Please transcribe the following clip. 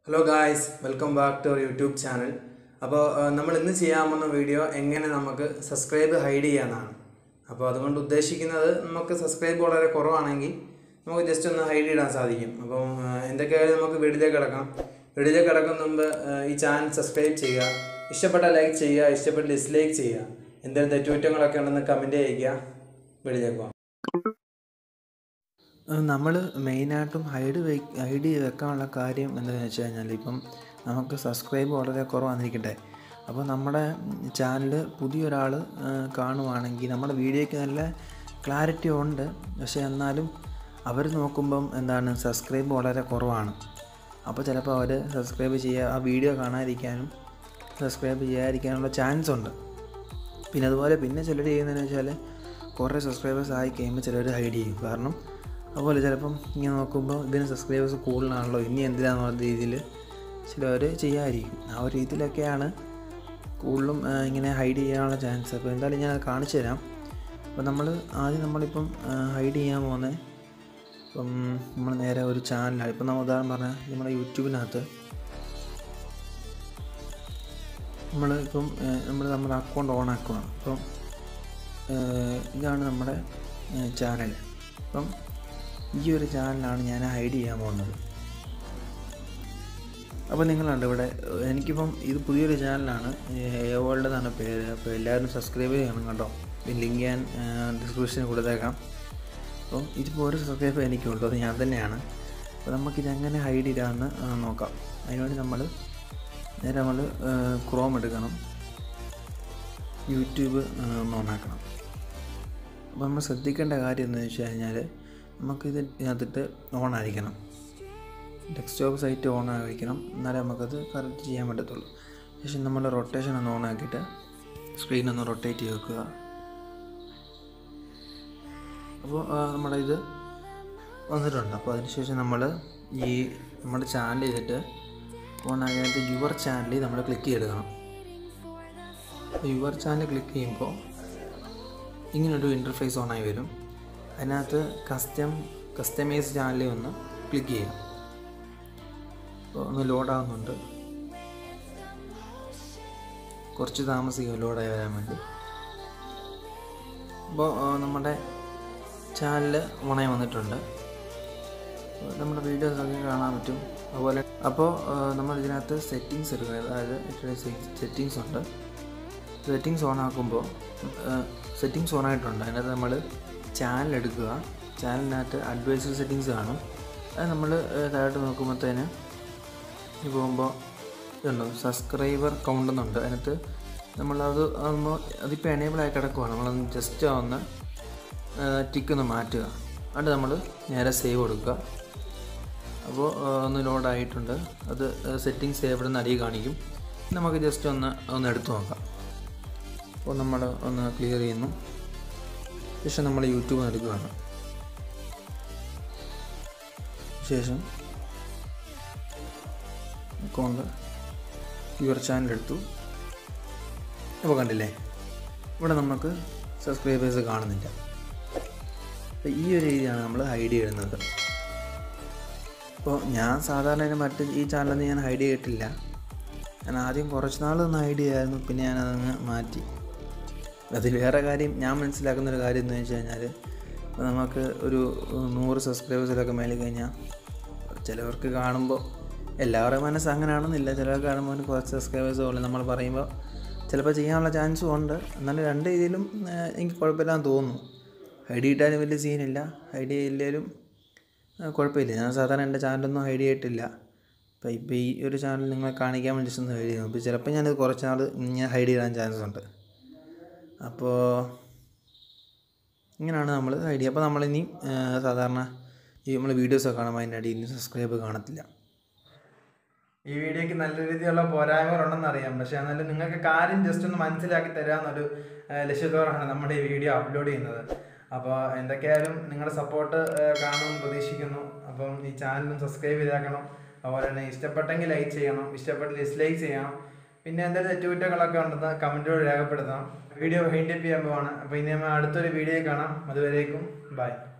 hello guys welcome back to our YouTube channel അപ്പോൾ നമ്മൾ ഇന്ന് ചെയ്യാൻ പോകുന്ന വീഡിയോ എങ്ങനെ നമുക്ക് സബ്സ്ക്രൈബ് ഹൈഡ് ചെയ്യാമെന്നാണ് അപ്പോൾ അതുകൊണ്ട് ഉദ്ദേശിക്കുന്നത് നമുക്ക് സബ്സ്ക്രൈബ് വളരെ കുറവാണെങ്കിൽ നമുക്ക് ജസ്റ്റ് ഒന്ന് ഹൈഡ് ഇടാൻ സാധിക്കും അപ്പം ആ, എന്തൊക്കെയായാലും നമുക്ക് വീഡിയോയിലേക്ക് കിടക്കാം വീഡിയോയിലേക്ക് കിടക്കുന്ന മുമ്പ് ആ, ഈ ചാനൽ സബ്സ്ക്രൈബ് ചെയ്യുക ഇഷ്ടപ്പെട്ട ലൈക്ക് ചെയ്യുക ഇഷ്ടപ്പെട്ട ഡിസ്ലൈക്ക് ചെയ്യുക എന്തെങ്കിലും തെറ്റുകുറ്റങ്ങളൊക്കെ ഉണ്ടെന്ന് കമൻറ്റ് ചെയ്യുക വീഡിയോയിലേക്ക് പോകാം നമ്മൾ മെയിനായിട്ടും ഹൈഡ് വെ ഹൈഡ് ചെയ്ത് വെക്കാനുള്ള കാര്യം എന്താണെന്ന് വെച്ച് കഴിഞ്ഞാൽ ഇപ്പം നമുക്ക് സബ്സ്ക്രൈബ് വളരെ കുറവാന്നിരിക്കട്ടെ അപ്പോൾ നമ്മുടെ ചാനൽ പുതിയൊരാൾ കാണുവാണെങ്കിൽ നമ്മുടെ വീഡിയോയ്ക്ക് നല്ല ക്ലാരിറ്റി ഉണ്ട് പക്ഷേ എന്നാലും അവർ നോക്കുമ്പം എന്താണ് സബ്സ്ക്രൈബ് വളരെ കുറവാണ് അപ്പോൾ ചിലപ്പോൾ അവർ സബ്സ്ക്രൈബ് ചെയ്യുക ആ വീഡിയോ കാണാതിരിക്കാനും സബ്സ്ക്രൈബ് ചെയ്യാതിരിക്കാനുള്ള ചാൻസ് ഉണ്ട് പിന്നെ അതുപോലെ പിന്നെ ചിലർ ചെയ്യുന്നതെന്ന് വെച്ചാൽ കുറേ സബ്സ്ക്രൈബേഴ്സ് ആയി കഴിയുമ്പോൾ ചിലർ ഹൈഡ് ചെയ്യും കാരണം അതുപോലെ ചിലപ്പം ഇങ്ങനെ നോക്കുമ്പോൾ ഇതിന് സബ്സ്ക്രൈബേഴ്സ് കൂടുതലാണല്ലോ ഇനി എന്തിനാന്നുള്ള രീതിയിൽ ചിലവർ ചെയ്യാതിരിക്കും ആ ഒരു രീതിയിലൊക്കെയാണ് കൂടുതലും ആ, ഇങ്ങനെ ഹൈഡ് ചെയ്യാനുള്ള ചാൻസ് അപ്പോൾ എന്തായാലും ഞാൻ അത് കാണിച്ചു തരാം അപ്പോൾ നമ്മൾ ആദ്യം നമ്മളിപ്പം ഹൈഡ് ചെയ്യാൻ പോകുന്നത് ഇപ്പം നമ്മൾ നേരെ ഒരു ചാനലാണ് ഇപ്പം നമ്മൾ ഉദാഹരണം പറഞ്ഞാൽ നമ്മുടെ യൂട്യൂബിനകത്ത് നമ്മൾ ഇപ്പം നമ്മൾ നമ്മുടെ അക്കൗണ്ട് ഓൺ ആക്കുകയാണ് അപ്പം ഏഹ് ഇതാണ് നമ്മുടെ ചാനൽ അപ്പം ഈ ഒരു ചാനലാണ് ഞാൻ ഹൈഡ് ചെയ്യാൻ പോകുന്നത് അപ്പോൾ നിങ്ങളുണ്ട് ഇവിടെ ഏഹ് എനിക്കിപ്പം ഇത് പുതിയൊരു ചാനലാണ് എ വേൾഡ് എന്നാണ് പേര് അപ്പോൾ എല്ലാവരും സബ്സ്ക്രൈബ് ചെയ്യണം കേട്ടോ ലിങ്ക് ഞാൻ ഡിസ്ക്രിപ്ഷനിൽ കൊടുത്തേക്കാം അപ്പം ഇതിപ്പോൾ ഒരു സബ്സ്ക്രൈബ് എനിക്കുള്ളൂ അത് ഞാൻ തന്നെയാണ് അപ്പോൾ നമുക്കിതെങ്ങനെ ഹൈഡ് ചെയ്യാമെന്ന് ആ, നോക്കാം അതിനുവേണ്ടി നമ്മൾ നേരെ നമ്മൾ ക്രോം എടുക്കണം യൂട്യൂബ് ഒന്ന് ഓണാക്കണം അപ്പോൾ നമ്മൾ ശ്രദ്ധിക്കേണ്ട കാര്യം എന്ന് വെച്ച് കഴിഞ്ഞാൽ നമുക്കിത് ഇതിനകത്തിട്ട് ഓൺ ആയിരിക്കണം ഡെസ്ക്ടോപ്പ് സൈറ്റ് ഓൺ ആയിരിക്കണം എന്നാലേ നമുക്കത് കറക്റ്റ് ചെയ്യാൻ പറ്റത്തുള്ളൂ ശേഷം നമ്മൾ റൊട്ടേഷൻ ഒന്ന് ഓൺ ആക്കിയിട്ട് സ്ക്രീൻ ഒന്ന് റൊട്ടേറ്റ് ചെയ്ത് വെക്കുക അപ്പോൾ ആ, നമ്മുടെ ഇത് വന്നിട്ടുണ്ട് അപ്പോൾ അതിനുശേഷം നമ്മൾ ഈ നമ്മുടെ ചാനൽ ചെയ്തിട്ട് ഓൺ ആകാനായിട്ട് യുവർ ചാനലിൽ നമ്മൾ ക്ലിക്ക് ചെയ്തെടുക്കണം യുവർ ചാനൽ ക്ലിക്ക് ചെയ്യുമ്പോൾ ഇങ്ങനൊരു ഇൻ്റർഫേസ് ഓണായി വരും അതിനകത്ത് കസ്റ്റം കസ്റ്റമൈസ് ചാനലിൽ ഒന്ന് ക്ലിക്ക് ചെയ്യാം അപ്പോൾ ഒന്ന് ലോഡാകുന്നുണ്ട് കുറച്ച് താമസിക്കും ലോഡായി വരാൻ വേണ്ടി അപ്പോൾ ആ, നമ്മുടെ ചാനൽ ഓണായി വന്നിട്ടുണ്ട് അപ്പോൾ നമ്മുടെ വീഡിയോസ് ഒക്കെ കാണാൻ പറ്റും അതുപോലെ അപ്പോൾ ആ, നമ്മൾ ഇതിനകത്ത് സെറ്റിങ്സ് എടുക്കുക അതായത് സെറ്റിങ്സ് ഉണ്ട് സെറ്റിങ്സ് ഓൺ ആക്കുമ്പോൾ സെറ്റിങ്സ് ഓൺ ആയിട്ടുണ്ട് അതിനകത്ത് നമ്മൾ ചാനൽ എടുക്കുക ചാനലിനകത്ത് അഡ്വൈസറി സെറ്റിങ്സ് കാണും അത് നമ്മൾ താഴോട്ട് നോക്കുമ്പോഴത്തേന് ഈ പോകുമ്പോൾ ഇതുണ്ടോ സബ്സ്ക്രൈബർ കൗണ്ട് എന്നുണ്ട് അതിനകത്ത് നമ്മളത് ആകുമ്പോൾ അതിപ്പോൾ എനേബിൾ ആയി കിടക്കുവാണ് നമ്മളൊന്ന് ജസ്റ്റ് ഒന്ന് ടിക്ക് ഒന്ന് മാറ്റുക എന്നിട്ട് നമ്മൾ നേരെ സേവ് കൊടുക്കുക അപ്പോൾ ആ, ഒന്ന് ലോഡ് ആയിട്ടുണ്ട് അത് സെറ്റിങ്സ് എവിടെ നിന്ന് അടിയിൽ കാണിക്കും നമുക്ക് ജസ്റ്റ് ഒന്ന് ഒന്ന് എടുത്തു നോക്കാം അപ്പോൾ നമ്മൾ ഒന്ന് ക്ലിയർ ചെയ്യുന്നു ശേഷം നമ്മൾ യൂട്യൂബ് എടുക്കുകയാണ് ശേഷം അക്കൗണ്ട് യുവർ ചാനൽ എടുത്തു അപ്പോൾ കണ്ടില്ലേ ഇവിടെ നമുക്ക് സബ്സ്ക്രൈബേഴ്സ് കാണുന്നില്ല അപ്പോൾ ഈ ഒരു രീതിയാണ് നമ്മൾ ഹൈഡ് ചെയ്യുന്നത് അപ്പോൾ ഞാൻ സാധാരണ ഇതിന് മറ്റ് ഈ ചാനലൊന്നും ഞാൻ ഹൈഡ് ചെയ്തിട്ടില്ല ഞാൻ ആദ്യം കുറച്ച് നാളൊന്ന് ഹൈഡ് ചെയ്യായിരുന്നു പിന്നെ ഞാനതങ്ങ് മാറ്റി അത് വേറെ കാര്യം ഞാൻ മനസ്സിലാക്കുന്ന ഒരു കാര്യം എന്ന് വെച്ച് കഴിഞ്ഞാൽ ഇപ്പോൾ നമുക്ക് ഒരു നൂറ് സബ്സ്ക്രൈബേഴ്സിലൊക്കെ മേലെ കഴിഞ്ഞാൽ ചിലവർക്ക് കാണുമ്പോൾ എല്ലാവരുടെയും മനസ്സ് അങ്ങനെയാണെന്നില്ല ചിലർക്ക് കാണുമ്പോൾ കുറച്ച് സബ്സ്ക്രൈബേഴ്സ് പോലെ നമ്മൾ പറയുമ്പോൾ ചിലപ്പോൾ ചെയ്യാനുള്ള ചാൻസും ഉണ്ട് എന്നാലും രണ്ട് രീതിയിലും ഏഹ്, എനിക്ക് കുഴപ്പമില്ലാന്ന് തോന്നുന്നു ഹൈഡ് ചെയ്തിട്ടാലും വലിയ സീനില്ല ഹൈഡ് ചെയ്യില്ലേലും ഏഹ്, കുഴപ്പമില്ല ഞാൻ സാധാരണ എൻ്റെ ചാനലൊന്നും ഹൈഡ് ചെയ്തിട്ടില്ല അപ്പോൾ ഇപ്പോൾ ഈ ഒരു ചാനൽ നിങ്ങളെ കാണിക്കാൻ വേണ്ടി just ഒന്ന് ഹൈഡ് ചെയ്യുന്നു അപ്പോൾ ചിലപ്പോൾ ഞാനത് കുറച്ച് നാൾ ഞാൻ ഹൈഡ് ചെയ്യാൻ ചാൻസ് ഉണ്ട് അപ്പോൾ ഇങ്ങനെയാണ് നമ്മൾ ഐഡിയ അപ്പോൾ നമ്മളിനി ആ, സാധാരണ ഈ നമ്മൾ വീഡിയോസൊക്കെ കാണുമ്പോൾ അതിൻ്റെ അടിയിൽ സബ്സ്ക്രൈബ് കാണത്തില്ല ഈ വീഡിയോക്ക് നല്ല രീതിയിലുള്ള പോരായ്മകളുണ്ടെന്ന് അറിയാം പക്ഷെ എന്നാലും നിങ്ങൾക്ക് കാര്യം ജസ്റ്റ് ഒന്ന് മനസ്സിലാക്കി തരാമെന്നൊരു ആ, ലക്ഷ്യത്തോടെയാണ് നമ്മുടെ ഈ വീഡിയോ അപ്ലോഡ് ചെയ്യുന്നത് അപ്പോൾ എന്തൊക്കെയായാലും നിങ്ങളുടെ സപ്പോർട്ട് കാണുമെന്ന് പ്രതീക്ഷിക്കുന്നു അപ്പം ഈ ചാനലും സബ്സ്ക്രൈബ് ചെയ്തേക്കണം അതുപോലെ തന്നെ ഇഷ്ടപ്പെട്ടെങ്കിൽ ലൈക്ക് ചെയ്യണം ഇഷ്ടപ്പെട്ട് ഡിസ്ലൈക്ക് ചെയ്യണം പിന്നെ എന്തെങ്കിലും തെറ്റുകുറ്റങ്ങളൊക്കെ ഉണ്ടെന്ന് കമൻറ്റിലൂടെ രേഖപ്പെടുത്തണം വീഡിയോ ഹൈൻഡപ്പ് ചെയ്യാൻ പോവാണ് അപ്പോൾ ഇനി നമ്മൾ അടുത്തൊരു വീഡിയോ കാണാം അതുവരേക്കും ബൈ